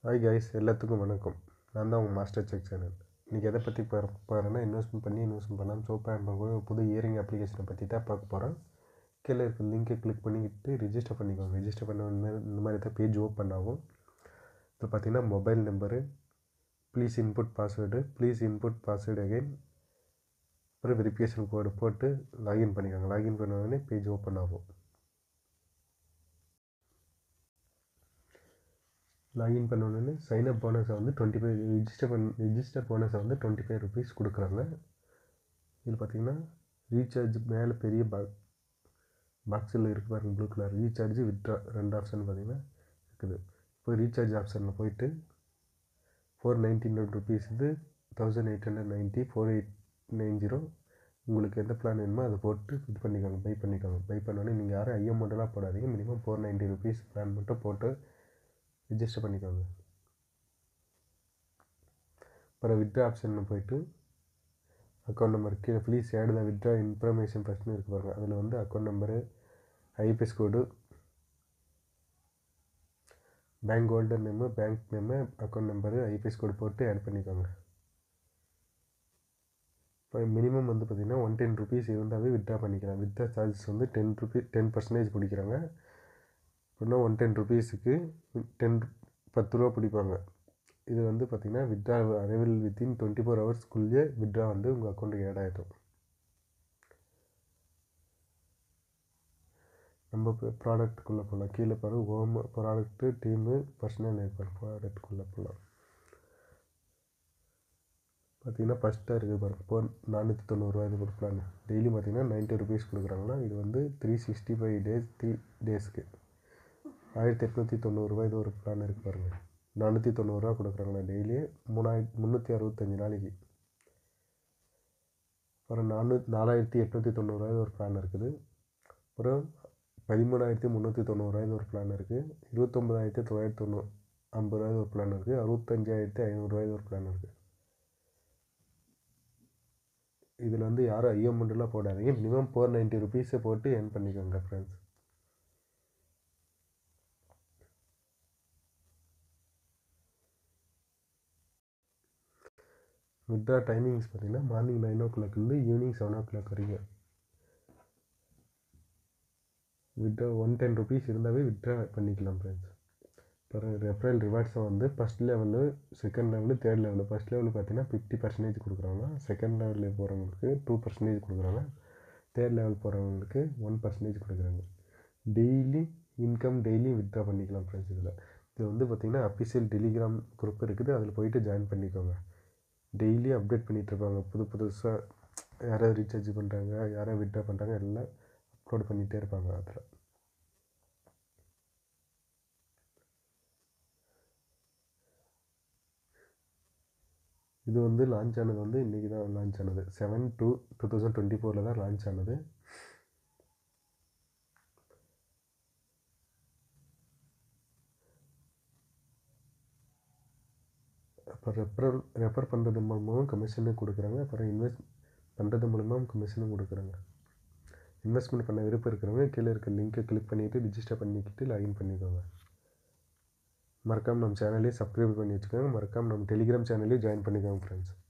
hi guys எல்லாத்துக்கும் வணக்கம் நான் தான் உங்கள் மாஸ்டர் செக் சேனல் இன்றைக்கி எதை பற்றி பார்க்க போகிறேன்னா இன்வெஸ்ட்மெண்ட் பண்ணி இன்வெஸ்ட்மெண்ட் பண்ணாமல் சூப்பராக பண்ணக்கூடிய ஒரு புது இயரிங் அப்ளிகேஷனை பற்றி தான் பார்க்க போகிறேன் கீழே இருக்க லிங்கை கிளிக் பண்ணிக்கிட்டு ரிஜிஸ்டர் பண்ணிக்கோங்க ரிஜிஸ்டர் பண்ண உடனே இந்த மாதிரி தான் பேஜ் ஓப்பன் ஆகும் இதில் பார்த்தீங்கன்னா mobile number please input password please input password again அப்புறம் வெரிஃபிகேஷன் கோடு போட்டு லாகின் பண்ணிக்கோங்க லாகின் பண்ண உடனே பேஜ் ஓப்பன் ஆகும் லாகின் பண்ண உடனே சைன் அப் போனஸை வந்து டுவெண்ட்டி ஃபைவ் ரிஜிஸ்டர் பண்ண ரிஜிஸ்டர் போனஸை வந்து டுவெண்ட்டி ஃபைவ் ருபீஸ் கொடுக்குறாங்க இதில் பார்த்தீங்கன்னா ரீசார்ஜ் மேலே பெரிய பா பாக்ஸில் இருக்குது பாருங்க ப்ளூ கலர் ரீசார்ஜ் வித்ட்ரா ரெண்டு ஆப்ஷன் பார்த்தீங்கன்னா இருக்குது இப்போ ரீசார்ஜ் ஆப்ஷனில் போயிட்டு ஃபோர் நைன்டி நைன் ருபீஸ் இது thousand eight hundred ninety four eight nine zero உங்களுக்கு எந்த பிளான் வேணுமோ அதை போட்டு இது பண்ணிக்கோங்க பை பண்ணிக்கோங்க பை பண்ணோடனே நீங்கள் யாரும் ஐஎம் மட்டும்லாம் போடாதீங்க minimum four ninety rupees plan மட்டும் போட்டு ரிஜிஸ்டர் பண்ணிக்கோங்க அப்புறம் வித்ட்ரா ஆப்ஷனில் போயிட்டு அக்கௌண்ட் நம்பர் கீழே please add the withdraw information ஃபஸ்ட்னு இருக்கு பாருங்க அதில் வந்து account number IPS code bank holder name bank name account number IPS code போட்டு ஆட் பண்ணிக்கோங்க இப்போ மினிமம் வந்து பார்த்திங்கன்னா ஒன் டென் ருபீஸ் இருந்தாவே வித்ட்ரா பண்ணிக்கலாம் வித்ட்ரா சார்ஜஸ் வந்து டென் ருபீ டென் பர்சன்டேஜ் பிடிக்கிறாங்க அப்படின்னா ஒன் டென் ருபீஸுக்கு டென் பத்து ரூபா பிடிப்பாங்க இது வந்து பார்த்திங்கன்னா withdraw arrival within twenty four ஹவர்ஸ்க்குள்ளேயே வித்ட்ரா வந்து உங்கள் அக்கௌண்ட்டுக்கு ஆட் ஆகிடும் நம்ம இப்போ ப்ராடக்ட்டுக்குள்ளே போகலாம் கீழே பாரு ஹோம் ப்ராடக்ட்டு டீமு பர்சனல் இருப்பார் ப்ராடக்ட்டுக்குள்ளே போகலாம் பார்த்தீங்கன்னா ஃபஸ்ட்டாக இருக்குது பாருங்க ஃபோர் நானூற்றி தொண்ணூறுரூவா இது ஒரு பிளான் டெய்லி பார்த்தீங்கன்னா நைன்ட்டி ருபீஸ் கொடுக்குறாங்கன்னா இது வந்து three sixty five days three டேஸ்க்கு ஆயிரத்தி எட்நூற்றி தொண்ணூறுரூவா இது ஒரு பிளான் இருக்குது பாருங்கள் நானூற்றி தொண்ணூறுரூவா கொடுக்குறாங்களா டெய்லி மூணாயிரத்தி முந்நூற்றி அறுபத்தஞ்சி நாளைக்கு அப்புறம் நானூ நாலாயிரத்தி எட்நூற்றி தொண்ணூறுரூவா இது ஒரு பிளான் இருக்குது அப்புறம் பதிமூணாயிரத்தி முந்நூற்றி தொண்ணூறுரூவா இது ஒரு பிளான் இருக்குது இருபத்தொம்பதாயிரத்தி தொள்ளாயிரத்தி தொண்ணூறு ஐம்பது ரூபாய் ஒரு பிளான் இருக்குது அறுபத்தஞ்சாயிரத்தி ஐநூறுரூவா இது ஒரு பிளான் இருக்குது இதில் வந்து யாரும் ஐயோ மட்டும்லாம் போடாதீங்க மினிமம் ஃபோர் நைன்ட்டி ருபீஸை போட்டு ஏர்ன் பண்ணிக்கோங்க ஃப்ரெண்ட்ஸ் வித்ட்ரா டைமிங்ஸ் பார்த்தீங்கன்னா மார்னிங் நைன் ஓ கிளாக்லேருந்து ஈவினிங் செவன் ஓ கிளாக் வரைக்கும் வித்ட்ரா ஒன் டென் ருபீஸ் இருந்தாவே வித்ட்ரா பண்ணிக்கலாம் ஃப்ரெண்ட்ஸ் அப்புறம் ரெஃபரல் ரிவார்ட்ஸை வந்து first level second level third level first level பார்த்தீங்கன்னா ஃபிஃப்டி பர்சன்டேஜ் கொடுக்குறாங்க செகண்ட் லெவலில் போகிறவங்களுக்கு டூ பர்சன்டேஜ் கொடுக்குறாங்க தேர்ட் லெவல் போகிறவங்களுக்கு ஒன் பர்சன்டேஜ் கொடுக்குறாங்க டெய்லி இன்கம் டெய்லி வித்ட்ரா பண்ணிக்கலாம் ஃப்ரெண்ட்ஸ் இதில் இது வந்து பார்த்திங்கன்னா அஃபிஷியல் டெலிகிராம் குரூப் இருக்குது அதில் போயிட்டு ஜாயின் பண்ணிக்கோங்க டெய்லி அப்டேட் பண்ணிகிட்ருப்பாங்க புது புதுசாக யாராவது ரீசார்ஜ் பண்ணுறாங்க யாராவது விட்ரா பண்ணுறாங்க எல்லாம் அப்லோட் பண்ணிகிட்டே இருப்பாங்க அதில் இது வந்து லான்ச் ஆனது வந்து இன்றைக்கி தான் லான்ச் ஆனது seven two two thousand twenty ஃபோரில் தான் லான்ச் ஆனது அப்போ ரெஃபரல் ரெஃபர் பண்ணுறது மூலமாகவும் கமிஷனும் கொடுக்குறாங்க அப்புறம் இன்வெஸ்ட் பண்ணுறது மூலமாகவும் கமிஷனும் கொடுக்குறாங்க இன்வெஸ்ட்மெண்ட் பண்ண விருப்பம் இருக்கிறவங்க கீழே இருக்க லிங்க்கை கிளிக் பண்ணிவிட்டு ரிஜிஸ்டர் பண்ணிக்கிட்டு லாகின் பண்ணிக்கோங்க மறக்காமல் நம்ம சேனலையும் சப்ஸ்கிரைப் பண்ணி வச்சுக்கோங்க மறக்காமல் நம்ம டெலிகிராம் சேனலையும் ஜாயின் பண்ணிக்கோங்க ஃப்ரெண்ட்ஸ்